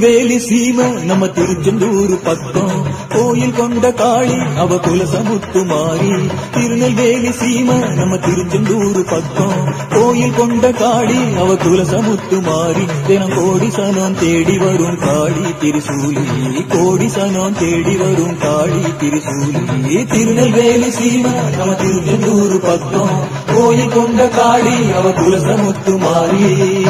திருநெல்வேலி சீம நம்ம திருச்செந்தூர் பக்கம் கோயில் கொண்ட காளி அவ குலசமுத்து மாறி திருநெல்வேலி சீம நம்ம திருச்செந்தூர் பக்கம் கோயில் கொண்ட காளி அவ குலசமுத்து மாறி தினம் கோடி சனம் தேடி வரும் காளி திருசூலி கோடி சனம் தேடி வரும் காளி திருசூலி திருநெல்வேலி சீம நம்ம திருச்செந்தூர் பக்கம் கோயில் கொண்ட காளி அவ குலசமுத்து மாறி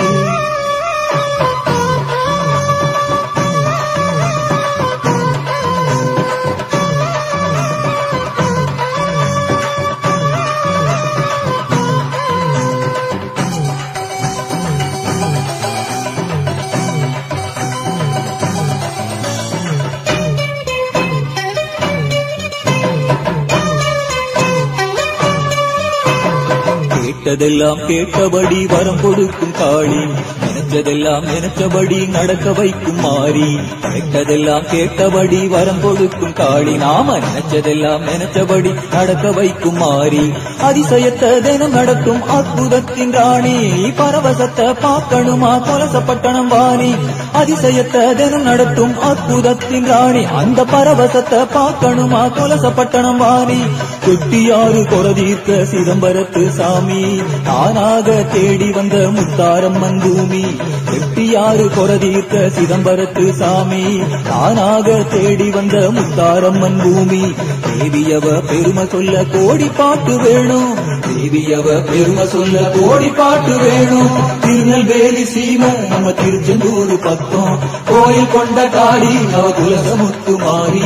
கேட்டதெல்லாம் கேட்டபடி வரம் கொடுக்கும் காளி நினைச்சதெல்லாம் நினைச்சபடி நடக்க வைக்கும் மாறி கேட்டதெல்லாம் கேட்டபடி வரம் கொடுக்கும் காளி நாம நினைச்சதெல்லாம் நினைச்சபடி நடக்க வைக்கும் மாறி அதிசயத்தை தினம் நடத்தும் அற்புதத்தின் ராணி பரவசத்தை பார்க்கணுமா கொலசப்பட்டணம் வாணி அதிசயத்தை தினம் நடத்தும் அற்புதத்தின் ராணி அந்த பரவசத்தை பார்க்கணுமா கொலசப்பட்டணம் வாணி கொட்டியாறு கொரதீர்க்க சிதம்பரத்து சாமி தானாக தேடி வந்த முத்தாரம்மன் பூமி எட்டியாறு கொரதீர்க்க சிதம்பரத்து சாமி தானாக தேடி வந்த முத்தாரம்மன் பூமி தேவியவ பெருமை சொல்ல கோடி பாட்டு வேணும் தேவியவ பெருமை சொல்ல கோடி பாட்டு வேணும் திருநெல்வேலி சீம நம்ம திருச்செந்தூர் பக்கம் கோயில் கொண்ட காளி நவ குலசமுத்து மாறி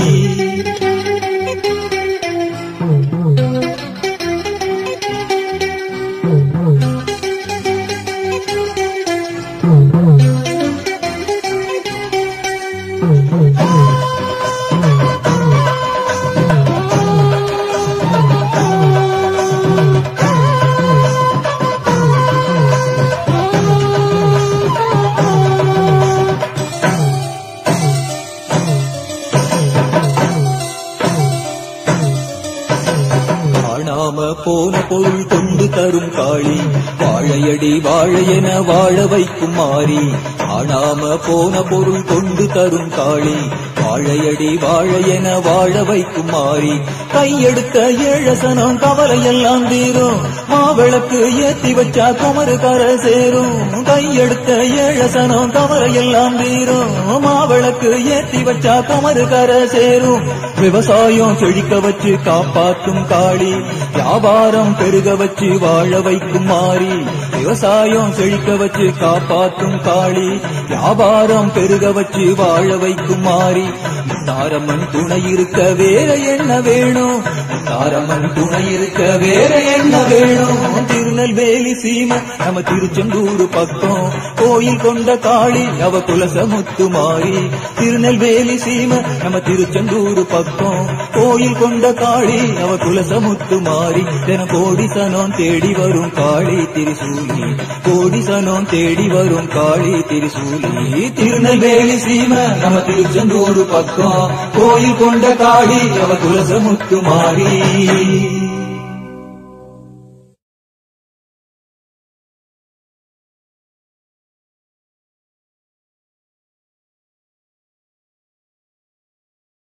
காணாம போன பொருள் கொண்டு தரும் காளி வாழையடி வாழையென வாழ வைக்கும் மாறி காணாம போன பொருள் கொண்டு தரும் காளி வாழையடி வாழையென வாழ வைக்கும் மாறி கையெடுத்த ஏழசனம் கவலையெல்லாம் தீரும் மாவிளக்கு ஏத்தி வச்சா குமரு கர சேரும் கையெடுத்த ஏழசனம் கவலையெல்லாம் தீரும் மாவிளக்கு ஏத்தி வச்சா குமரு கர சேரும் விவசாயம் செழிக்க வச்சு காப்பாற்றும் காளி வியாபாரம் பெருக வச்சு வாழ வைக்கும் மாறி விவசாயம் செழிக்க வச்சு காப்பாற்றும் காளி வியாபாரம் பெருக வச்சு வாழ வைக்கும் மாறி தாரம்மன் துணை இருக்க வேற என்ன வேணும் தாரம்மன் துணை இருக்க வேற என்ன வேணும் திருநெல்வேலி சீம நம்ம திருச்செந்தூர் பக்கம் கோயில் கொண்ட காளி அவ குலசமுத்து மாறி திருநெல்வேலி சீம நம்ம திருச்செந்தூர் பக்கம் கோயில் கொண்ட காளி அவ குலசமுத்து மாறி தின கோடி சனம் தேடி வரும் காளி திரிசூலி கோடி சனம் தேடி வரும் காளி திரிசூலி திருநெல்வேலி சீம நம்ம திருச்செந்தூர் பக்கம் கோயில் கொண்ட காளி அவ குலசமுத்து மாறி